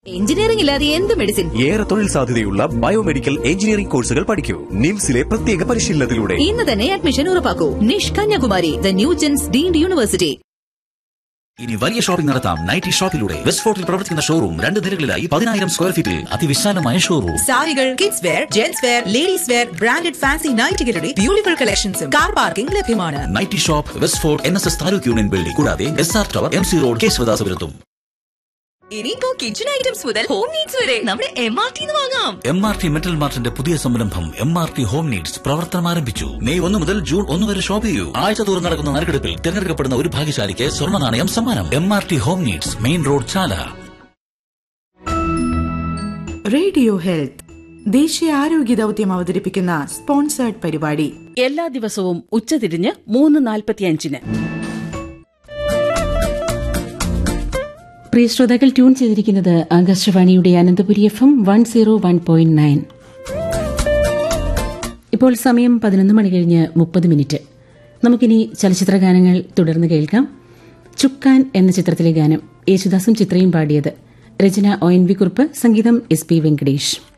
engineering ഇല്ലാതെ എന്ത് medicine ഏറെ തൊഴിൽ സാധ്യതയുള്ള ബയോമെഡിക്കൽ എഞ്ചിനീയറിംഗ് കോഴ്സുകൾ പഠിക്കൂ നിംസിലെ പ്രത്യേക പരിശീലനത്തിലൂടെ ഇന്ന് തന്നെ അഡ്മിഷൻ ഉറപ്പാക്കൂ നിഷ് Kanyakumari the new gens deemed university ഇനി വലിയ ഷോപ്പിംഗ് നടത്താം നൈറ്റി ഷോപ്പിലൂടെ വെസ്റ്റ് ഫോർട്ടിൽ പ്രവർത്തിക്കുന്ന ഷോറൂം രണ്ട് നിലകളിലായി പതിനായിരം സ്ക്വയർ ഫീറ്റിൽ അതിവിശാലമായ ഷോറൂം സാരികൾ kids wear gents wear ladies wear branded fancy നൈറ്റുകളുടെ ബ്യൂട്ടിഫുൾ കളക്ഷൻസും കാർ പാർക്കിംഗ് ലഭ്യമാണ് nighty shop west fort N S S taluk union building കൂടാതെ S R tower M C road കേശവദാസപുരത്തും ഇനിയിപ്പോ കിച്ചൺ ഐറ്റംസ് മുതൽ ഹോം നീഡ്സ് വരെ നമ്മുടെ എം ആർ ടി വാങ്ങാം എം ആർ ടി മെറ്റൽ മാർട്ടിന്റെ പുതിയ സംരംഭം M R T home needs പ്രവർത്തനം ആരംഭിച്ചു മെയ് ഒന്ന് മുതൽ ജൂൺ ഒന്ന് വരെ ഷോപ്പ് ചെയ്യൂ ആഴ്ച തോറും നടക്കുന്ന നറുക്കെടുപ്പിൽ തിരഞ്ഞെടുക്കപ്പെടുന്ന ഒരു ഭാഗ്യശാലിക്ക് സ്വർണ്ണ നാണയം സമ്മാനം M R T home needs main road Chala radio health ദേശീയ ആരോഗ്യ ദൗത്യം അവതരിപ്പിക്കുന്ന സ്പോൺസേർഡ് പരിപാടി എല്ലാ ദിവസവും ഉച്ചതിരിഞ്ഞ് മൂന്ന് നാൽപ്പത്തിയഞ്ചിന് പ്രിയ ശ്രോതാക്കൾ ട്യൂൺ ചെയ്തിരിക്കുന്നത് ആകാശവാണിയുടെ Ananthapuri F M one zero one point nine ഇപ്പോൾ സമയം പതിനൊന്ന് മണി കഴിഞ്ഞ് മുപ്പത് മിനിറ്റ് നമുക്കിനി ചലച്ചിത്ര ഗാനങ്ങൾ തുടർന്ന് കേൾക്കാം ചുക്കാൻ എന്ന ചിത്രത്തിലെ ഗാനം യേശുദാസും ചിത്രയും പാടിയത് രചന ഒ എൻ വി കുറുപ്പ് സംഗീതം എസ് പി വെങ്കടേഷ്